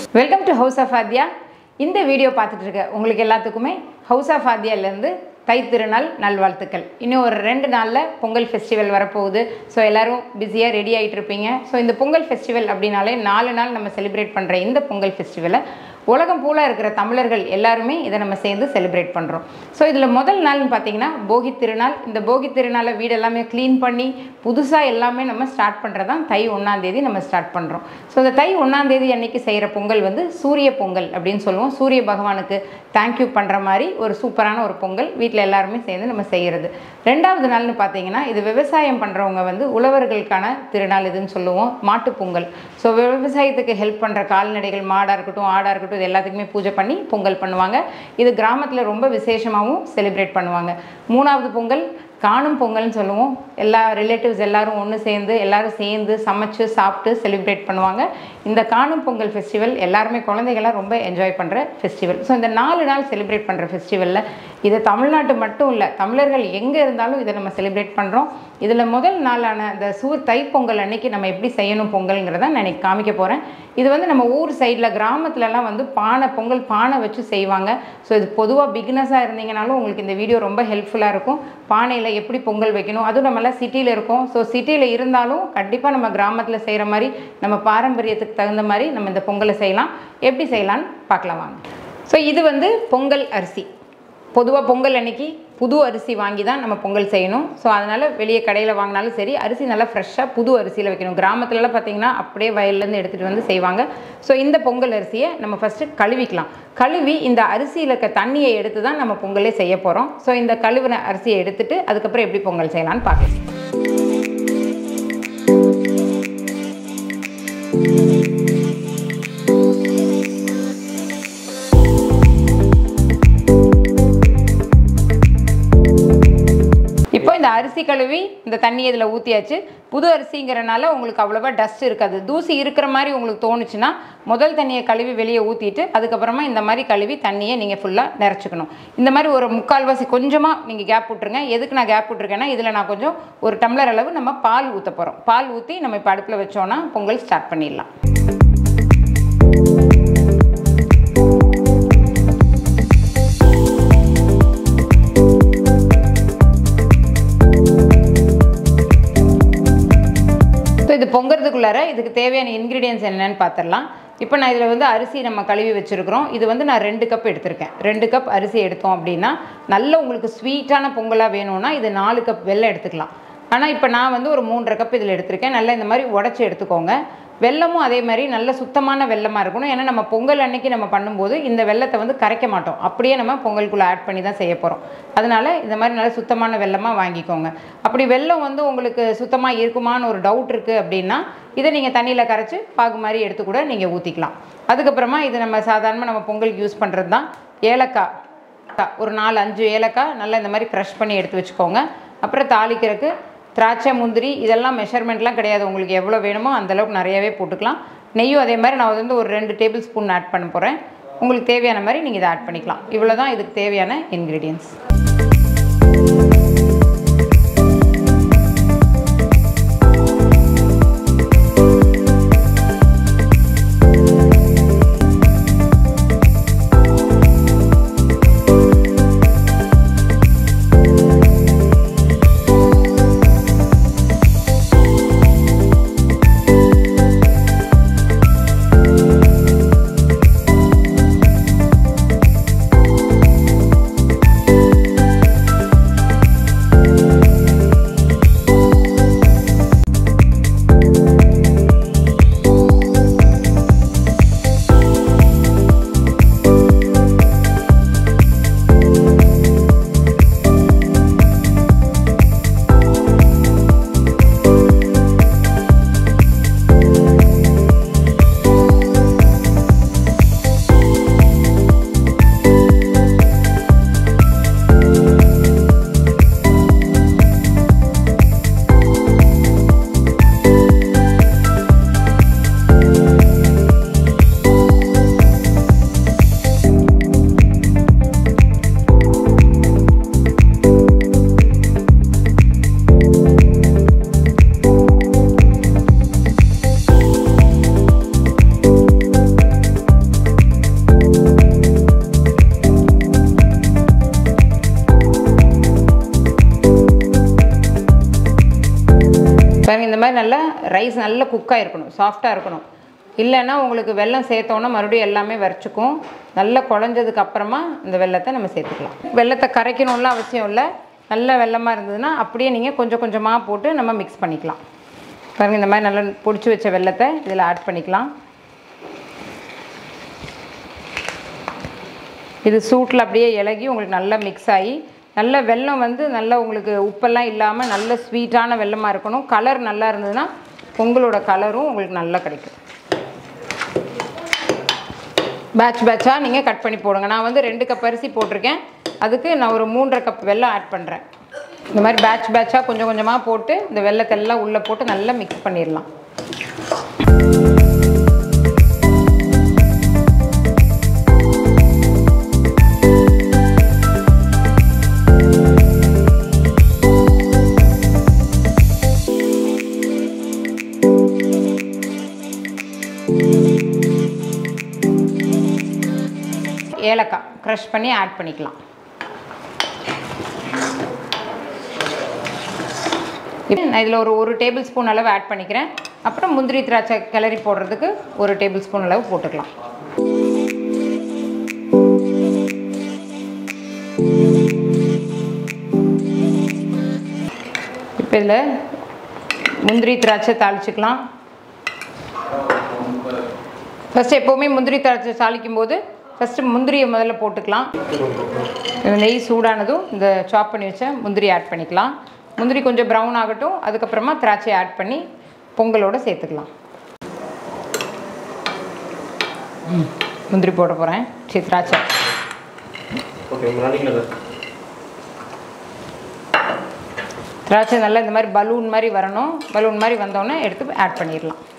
welcome to house of Aadhya இந்த video பார்த்துட்டு இருக்க உங்களுக்கு எல்லாத்துக்குமே ஹவுஸ் ஆஃப் ஆத்யாலேருந்து தைத்திருநாள் நல்வாழ்த்துக்கள் இன்னும் ஒரு ரெண்டு நாளில் பொங்கல் ஃபெஸ்டிவல் வரப்போகுது ஸோ எல்லோரும் பிஸியாக ரெடி ஆகிட்டு இருப்பீங்க ஸோ இந்த பொங்கல் ஃபெஸ்டிவல் அப்படின்னாலே நாலு நாள் நம்ம செலிப்ரேட் பண்ணுற இந்த பொங்கல் ஃபெஸ்டிவலை உலகம் பூரா இருக்கிற தமிழர்கள் எல்லாருமே இதை நம்ம சேர்ந்து செலிப்ரேட் பண்ணுறோம் ஸோ இதில் முதல் நாள்னு பார்த்தீங்கன்னா போகி திருநாள் இந்த போகி திருநாளை வீடு எல்லாமே க்ளீன் பண்ணி புதுசாக எல்லாமே நம்ம ஸ்டார்ட் பண்ணுறது தான் தை ஒன்றாந்தேதி நம்ம ஸ்டார்ட் பண்ணுறோம் ஸோ இந்த தை ஒன்றாந்தேதி அன்னைக்கு செய்கிற பொங்கல் வந்து சூரிய பொங்கல் அப்படின்னு சொல்லுவோம் சூரிய பகவானுக்கு தேங்க்யூ பண்ணுற மாதிரி ஒரு சூப்பரான ஒரு பொங்கல் வீட்டில் எல்லாருமே சேர்ந்து நம்ம செய்கிறது ரெண்டாவது நாள்னு பார்த்தீங்கன்னா இது விவசாயம் பண்ணுறவங்க வந்து உழவர்களுக்கான திருநாள் இதுன்னு சொல்லுவோம் மாட்டுப் பொங்கல் ஸோ விவசாயத்துக்கு ஹெல்ப் பண்ணுற கால்நடைகள் மாடாக இருக்கட்டும் ஆடாக இருக்கட்டும் இது எல்லாத்துக்குமே பூஜை பண்ணி பொங்கல் பண்ணுவாங்க இது கிராமத்தில் ரொம்ப விசேஷமாகவும் செலிப்ரேட் பண்ணுவாங்க மூணாவது பொங்கல் காணும் பொங்கல்னு சொல்லுவோம் எல்லா ரிலேட்டிவ்ஸ் எல்லாரும் ஒன்று சேர்ந்து எல்லாரும் சேர்ந்து சமைச்சு சாப்பிட்டு செலிப்ரேட் பண்ணுவாங்க இந்த காணும் பொங்கல் ஃபெஸ்டிவல் எல்லாருமே குழந்தைகளாம் ரொம்ப என்ஜாய் பண்ணுற ஃபெஸ்டிவல் ஸோ இந்த நாலு நாள் செலிப்ரேட் பண்ணுற ஃபெஸ்டிவலில் இது தமிழ்நாட்டு மட்டும் இல்லை தமிழர்கள் எங்கே இருந்தாலும் இதை நம்ம செலிப்ரேட் பண்ணுறோம் இதில் முதல் நாளான இந்த சூர் தைப்பொங்கல் அன்னைக்கு நம்ம எப்படி செய்யணும் பொங்கல்ங்கிறத நான் இன்னைக்கு காமிக்க போகிறேன் இது வந்து நம்ம ஊர் சைடில் கிராமத்துலலாம் வந்து பானை பொங்கல் பானை வச்சு செய்வாங்க ஸோ இது பொதுவாக பிகினஸாக இருந்தீங்கனாலும் உங்களுக்கு இந்த வீடியோ ரொம்ப ஹெல்ப்ஃபுல்லாக இருக்கும் பானையில் எப்படி பொங்கல் வைக்கணும் அதுவும் நம்மளாம் சிட்டியில் இருக்கோம் ஸோ சிட்டியில் இருந்தாலும் கண்டிப்பாக நம்ம கிராமத்தில் செய்கிற மாதிரி நம்ம பாரம்பரியத்துக்கு தகுந்த மாதிரி நம்ம இந்த பொங்கலை செய்யலாம் எப்படி செய்யலான்னு பார்க்கலாம் வாங்க ஸோ இது வந்து பொங்கல் அரிசி பொதுவாக பொங்கல் அன்னைக்கு புது அரிசி வாங்கி தான் நம்ம பொங்கல் செய்யணும் ஸோ அதனால் வெளியே கடையில் வாங்கினாலும் சரி அரிசி நல்லா ஃப்ரெஷ்ஷாக புது அரிசியில் வைக்கணும் கிராமத்துலலாம் பார்த்திங்கன்னா அப்படியே வயல்லேருந்து எடுத்துகிட்டு வந்து செய்வாங்க ஸோ இந்த பொங்கல் அரிசியை நம்ம ஃபஸ்ட்டு கழுவிக்கலாம் கழுவி இந்த அரிசியில் இருக்க தண்ணியை எடுத்து தான் நம்ம பொங்கலே செய்ய போகிறோம் ஸோ இந்த கழுவின அரிசியை எடுத்துட்டு அதுக்கப்புறம் எப்படி பொங்கல் செய்யலான்னு பார்க்கலாம் இப்போ இந்த அரிசி கழுவி இந்த தண்ணி இதில் ஊற்றியாச்சு புது அரிசிங்கிறனால உங்களுக்கு அவ்வளோவா டஸ்ட் இருக்காது தூசி இருக்கிற மாதிரி உங்களுக்கு தோணுச்சுன்னா முதல் தண்ணியை கழுவி வெளியே ஊற்றிட்டு அதுக்கப்புறமா இந்த மாதிரி கழுவி தண்ணியை நீங்கள் ஃபுல்லாக நிறச்சிக்கணும் இந்த மாதிரி ஒரு முக்கால்வாசி கொஞ்சமாக நீங்கள் கேப் விட்ருங்க எதுக்கு நான் கேப் விட்ருக்கேன்னா இதில் நான் கொஞ்சம் ஒரு டம்ளர் அளவு நம்ம பால் ஊற்ற போகிறோம் பால் ஊற்றி நம்ம இப்போ அடுப்பில் வச்சோன்னா பொங்கல் ஸ்டார்ட் பண்ணிடலாம் ஸோ இது பொங்குறதுக்குள்ளார இதுக்கு தேவையான இன்க்ரீடியன்ஸ் என்னென்னு பார்த்துடலாம் இப்போ நான் இதில் வந்து அரிசி நம்ம கழுவி வச்சுருக்கிறோம் இது வந்து நான் ரெண்டு கப் எடுத்திருக்கேன் ரெண்டு கப் அரிசி எடுத்தோம் அப்படின்னா நல்ல உங்களுக்கு ஸ்வீட்டான பொங்கலாக வேணும்னா இது நாலு கப் வெள்ளம் எடுத்துக்கலாம் ஆனால் இப்போ நான் வந்து ஒரு மூன்றரை கப் இதில் எடுத்திருக்கேன் நல்லா இந்த மாதிரி உடச்சி எடுத்துக்கோங்க வெள்ளமும் அதே மாதிரி நல்ல சுத்தமான வெள்ளமாக இருக்கணும் ஏன்னா நம்ம பொங்கல் அன்னைக்கு நம்ம பண்ணும்போது இந்த வெள்ளத்தை வந்து கரைக்க மாட்டோம் அப்படியே நம்ம பொங்கலுக்குள்ளே ஆட் பண்ணி தான் செய்ய போகிறோம் அதனால் இந்த மாதிரி நல்ல சுத்தமான வெள்ளமாக வாங்கிக்கோங்க அப்படி வெள்ளம் வந்து உங்களுக்கு சுத்தமாக இருக்குமான்னு ஒரு டவுட் இருக்குது அப்படின்னா இதை நீங்கள் தண்ணியில் கரைச்சி பாகு மாதிரி எடுத்து கூட நீங்கள் ஊற்றிக்கலாம் அதுக்கப்புறமா இது நம்ம சாதாரணமாக நம்ம பொங்கலுக்கு யூஸ் பண்ணுறது தான் ஏலக்காய் ஒரு நாலு அஞ்சு ஏலக்காய் நல்லா இந்த மாதிரி க்ரஷ் பண்ணி எடுத்து வச்சுக்கோங்க அப்புறம் தாளிக்கிறதுக்கு திராட்சை முந்திரி இதெல்லாம் மெஷர்மெண்ட்லாம் கிடையாது உங்களுக்கு எவ்வளோ வேணுமோ அந்தளவுக்கு நிறையவே போட்டுக்கலாம் நெய்யும் அதே மாதிரி நான் வந்து ஒரு ரெண்டு டேபிள் ஸ்பூன் ஆட் பண்ண போகிறேன் உங்களுக்கு தேவையான மாதிரி நீங்கள் இதை ஆட் பண்ணிக்கலாம் இவ்வளோ தான் இதுக்கு தேவையான இன்க்ரீடியன்ஸ் மாதிரி நல்லா ரைஸ் நல்லா குக்காக இருக்கணும் சாஃப்டாக இருக்கணும் இல்லைன்னா உங்களுக்கு வெல்லம் சேர்த்தோன்னா மறுபடியும் எல்லாமே வரைச்சிக்கும் நல்லா குழஞ்சதுக்கு அப்புறமா இந்த வெல்லத்தை நம்ம சேர்த்துக்கலாம் வெல்லத்தை கரைக்கணும்லாம் அவசியம் இல்லை நல்ல வெல்லமாக இருந்ததுன்னா அப்படியே நீங்கள் கொஞ்சம் கொஞ்சமாக போட்டு நம்ம மிக்ஸ் பண்ணிக்கலாம் பாருங்கள் இந்த மாதிரி நல்லா பொடிச்சு வச்ச வெல்லத்தை இதில் ஆட் பண்ணிக்கலாம் இது சூட்டில் அப்படியே இலகி உங்களுக்கு நல்லா மிக்ஸ் ஆகி நல்ல வெல்லம் வந்து நல்ல உங்களுக்கு உப்பெல்லாம் இல்லாமல் நல்ல ஸ்வீட்டான வெல்லமாக இருக்கணும் கலர் நல்லா இருந்ததுன்னா பொங்கலோட கலரும் உங்களுக்கு நல்லா கிடைக்கும் பேட்ச் பேட்சாக நீங்கள் கட் பண்ணி போடுங்க நான் வந்து ரெண்டு கப் அரிசி போட்டிருக்கேன் அதுக்கு நான் ஒரு மூன்றரை கப் வெல்லம் ஆட் பண்ணுறேன் இந்த மாதிரி பேட்ச் பேட்சாக கொஞ்சம் கொஞ்சமாக போட்டு இந்த வெல்லத்தை எல்லாம் உள்ளே போட்டு நல்லா மிக்ஸ் பண்ணிடலாம் ஏலக்காய் க்ரஷ் பண்ணி ஆட் பண்ணிக்கலாம் இப்போ நான் இதில் ஒரு ஒரு டேபிள் ஸ்பூன் அளவு ஆட் பண்ணிக்கிறேன் அப்புறம் முந்திரி திராட்சை கிளறி போடுறதுக்கு ஒரு டேபிள் ஸ்பூன் அளவு போட்டுக்கலாம் இப்போ இதில் முந்திரி திராட்சை தாளிச்சுக்கலாம் ஃபஸ்ட்டு எப்போவுமே முந்திரி திராட்சை தாளிக்கும் போது ஃபஸ்ட்டு முந்திரியை முதல்ல போட்டுக்கலாம் இந்த நெய் சூடானதும் இந்த சாப் பண்ணி வச்ச முந்திரி ஆட் பண்ணிக்கலாம் முந்திரி கொஞ்சம் ப்ரௌன் ஆகட்டும் அதுக்கப்புறமா திராட்சையை ஆட் பண்ணி பொங்கலோடு சேர்த்துக்கலாம் ம், முந்திரி போட போகிறேன் சரி திராட்சை ஓகே உங்கள் ரன்னிங்கில் திராட்சை நல்லா இந்த மாதிரி பலூன் மாதிரி வரணும் பலூன் மாதிரி வந்தோடனே எடுத்து ஆட் பண்ணிடலாம்